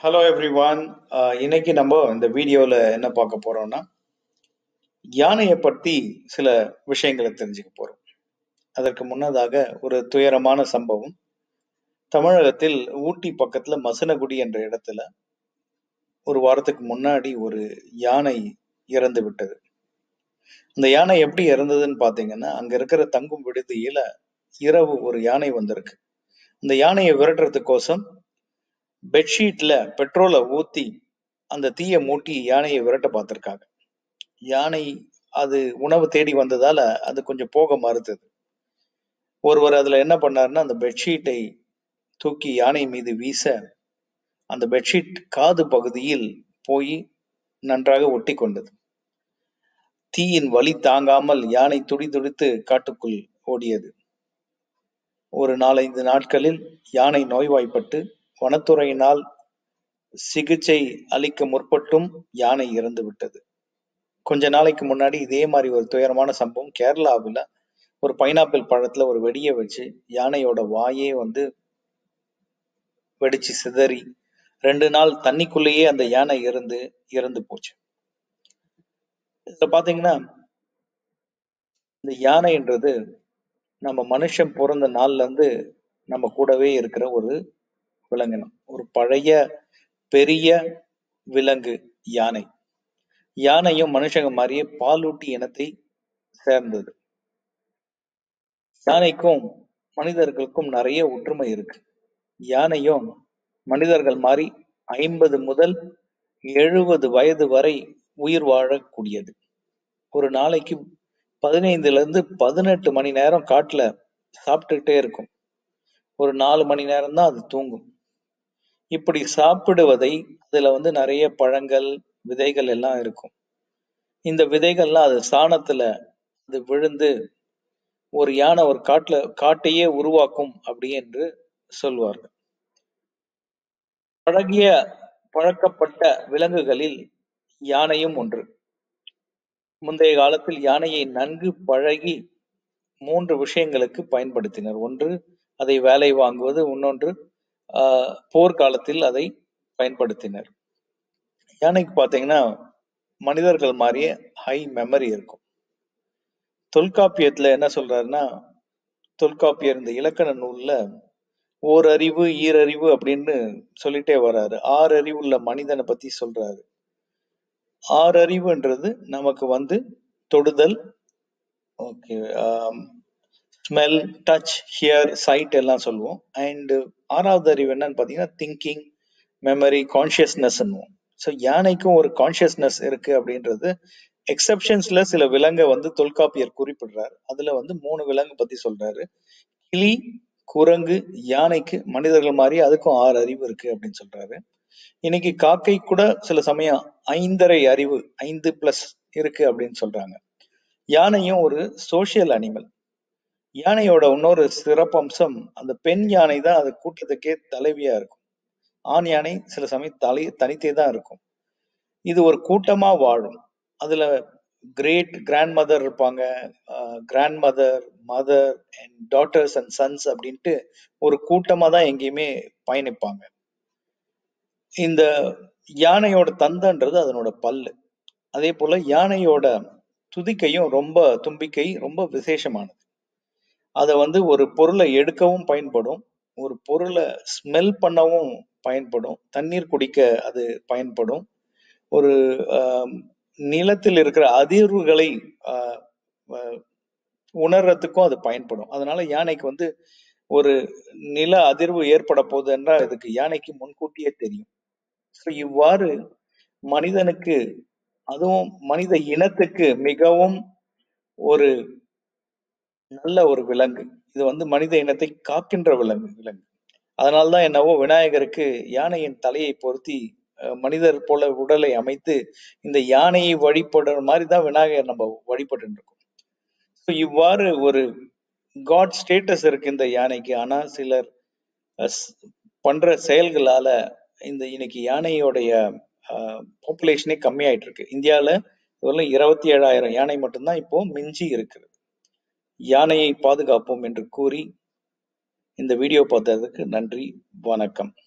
hello everyone இன்னைக்கு நம்ம இந்த வீடியோல என்ன பார்க்க போறோம்னா யானையை பத்தி சில விஷயங்களை தெரிஞ்சுக்க போறோம் அதற்கு முன்னதாக ஒரு துயரமான சம்பவம் தமிழகத்தில் ஊட்டி பக்கத்துல மசனகுடி என்ற இடத்துல ஒரு வாரத்துக்கு முன்னாடி ஒரு யானை இறந்து விட்டது இந்த யானை எப்படி இறந்ததுன்னு பாத்தீங்கன்னா அங்க இருக்கிற தங்கும் விடுதியில இரவு ஒரு யானை வந்திருக்கு இந்த யானையை விரட்டுறதுக்கோசம் பெட்ஷீட்ல பெட்ரோலை ஊத்தி அந்த தீயை மூட்டி யானையை விரட்ட பார்த்திருக்காங்க யானை அது உணவு தேடி வந்ததால அது கொஞ்சம் போக மறுத்தது ஒருவர் அதுல என்ன பண்ணாருன்னா அந்த பெட்ஷீட்டை தூக்கி யானை மீது வீச அந்த பெட்ஷீட் காது பகுதியில் போய் நன்றாக ஒட்டி கொண்டது தீயின் வலி தாங்காமல் யானை துடி துடித்து காட்டுக்குள் ஓடியது ஒரு நாலைந்து நாட்களில் யானை நோய்வாய்ப்பட்டு வனத்துறையினால் சிகிச்சை அளிக்க முற்பட்டும் யானை இறந்து விட்டது கொஞ்ச நாளைக்கு முன்னாடி இதே மாதிரி ஒரு துயரமான சம்பவம் கேரளாவில் ஒரு பைனாப்பிள் பழத்துல ஒரு வெடியை வச்சு யானையோட வாயே வந்து வெடிச்சு சிதறி ரெண்டு நாள் தண்ணிக்குள்ளேயே அந்த யானை இருந்து இறந்து போச்சு இதுல பாத்தீங்கன்னா இந்த யானைன்றது நம்ம மனுஷன் பிறந்த நாள்ல இருந்து நம்ம கூடவே இருக்கிற ஒரு விலங்கினம் ஒரு பழைய பெரிய விலங்கு யானை யானையும் மனுஷங்க மாதிரியே பாலூட்டி இனத்தை சேர்ந்தது யானைக்கும் மனிதர்களுக்கும் நிறைய ஒற்றுமை இருக்கு யானையும் மனிதர்கள் மாதிரி ஐம்பது முதல் எழுபது வயது வரை உயிர் வாழக்கூடியது ஒரு நாளைக்கு பதினைந்துல இருந்து பதினெட்டு மணி நேரம் காட்டுல சாப்பிட்டுக்கிட்டே இருக்கும் ஒரு நாலு மணி நேரம் தான் அது தூங்கும் இப்படி சாப்பிடுவதை அதுல வந்து நிறைய பழங்கள் விதைகள் எல்லாம் இருக்கும் இந்த விதைகள்லாம் அது சாணத்துல அது விழுந்து ஒரு யானை ஒரு காட்டுல காட்டையே உருவாக்கும் அப்படி என்று சொல்வார்கள் பழகிய பழக்கப்பட்ட விலங்குகளில் யானையும் ஒன்று முந்தைய காலத்தில் யானையை நன்கு பழகி மூன்று விஷயங்களுக்கு பயன்படுத்தினர் ஒன்று அதை வேலை வாங்குவது இன்னொன்று ஆஹ் போர்க்காலத்தில் அதை பயன்படுத்தினர் யானைக்கு பார்த்தீங்கன்னா மனிதர்கள் மாதிரியே ஹை மெமரி இருக்கும் தொல்காப்பியத்துல என்ன சொல்றாருன்னா தொல்காப்பியர் இந்த இலக்கண நூல்ல ஓர் அறிவு ஈரறிவு அப்படின்னு சொல்லிட்டே வர்றாரு ஆறு அறிவு உள்ள மனிதனை பத்தி சொல்றாரு ஆறு அறிவுன்றது நமக்கு வந்து தொடுதல் okay smell touch hear sight எல்லாம் சொல்லுவோம் அண்ட் ஆறாவது அறிவு என்னன்னு பார்த்தீங்கன்னா திங்கிங் மெமரி கான்சியஸ்னஸ் ஸோ யானைக்கும் ஒரு கான்சியஸ்னஸ் இருக்கு அப்படின்றது எக்ஸப்ஷன்ஸ்ல சில விலங்கை வந்து தொல்காப்பியர் குறிப்பிடுறாரு அதுல வந்து மூணு விலங்கு பத்தி சொல்றாரு கிளி குரங்கு யானைக்கு மனிதர்கள் மாதிரி அதுக்கும் ஆறு அறிவு இருக்கு அப்படின்னு சொல்றாரு இன்னைக்கு காக்கை கூட சில சமயம் ஐந்தரை அறிவு ஐந்து பிளஸ் இருக்கு அப்படின்னு சொல்றாங்க யானையும் ஒரு சோசியல் அனிமல் யானையோட இன்னொரு சிறப்பம்சம் அந்த பெண் யானை தான் அது கூட்டத்துக்கே தலைவியா இருக்கும் ஆண் யானை சில சமயம் தலை தனித்தே தான் இருக்கும் இது ஒரு கூட்டமா வாழும் அதுல கிரேட் கிராண்ட் மதர் இருப்பாங்க grandmother mother and daughters and sons அப்படின்ட்டு ஒரு கூட்டமா தான் எங்கேயுமே பயணிப்பாங்க இந்த யானையோட தந்தன்றது அதனோட பல்லு அதே போல யானையோட துதிக்கையும் ரொம்ப தும்பிக்கை ரொம்ப விசேஷமானது அதை வந்து ஒரு பொருளை எடுக்கவும் பயன்படும் ஒரு பொருளை ஸ்மெல் பண்ணவும் பயன்படும் தண்ணீர் குடிக்க அது பயன்படும் ஒரு நிலத்தில் இருக்கிற அதிர்வுகளை உணர்றதுக்கும் அது பயன்படும் அதனால யானைக்கு வந்து ஒரு நில அதிர்வு ஏற்பட போகுது என்றால் இதுக்கு யானைக்கு முன்கூட்டியே தெரியும் ஸோ இவ்வாறு மனிதனுக்கு அதுவும் மனித இனத்துக்கு மிகவும் ஒரு நல்ல ஒரு விலங்கு இது வந்து மனித இனத்தை காக்கின்ற விலங்கு விலங்கு அதனால்தான் என்னவோ விநாயகருக்கு யானையின் தலையை பொருத்தி மனிதர் போல உடலை அமைத்து இந்த யானையை வழிபடுற மாதிரி தான் விநாயகர் நம்ம வழிபட்டு இருக்கோம் ஸோ இவ்வாறு ஒரு காட் ஸ்டேட்டஸ் இருக்கு இந்த யானைக்கு ஆனா சிலர் பண்ற செயல்களால இந்த இன்னைக்கு யானையோடைய பாப்புலேஷனே கம்மியாயிட்டு இருக்கு இந்தியாவில் இருபத்தி ஏழாயிரம் யானை மட்டும்தான் இப்போ மிஞ்சி இருக்குது யானையை பாதுகாப்போம் என்று கூறி இந்த வீடியோ பார்த்ததுக்கு நன்றி வணக்கம்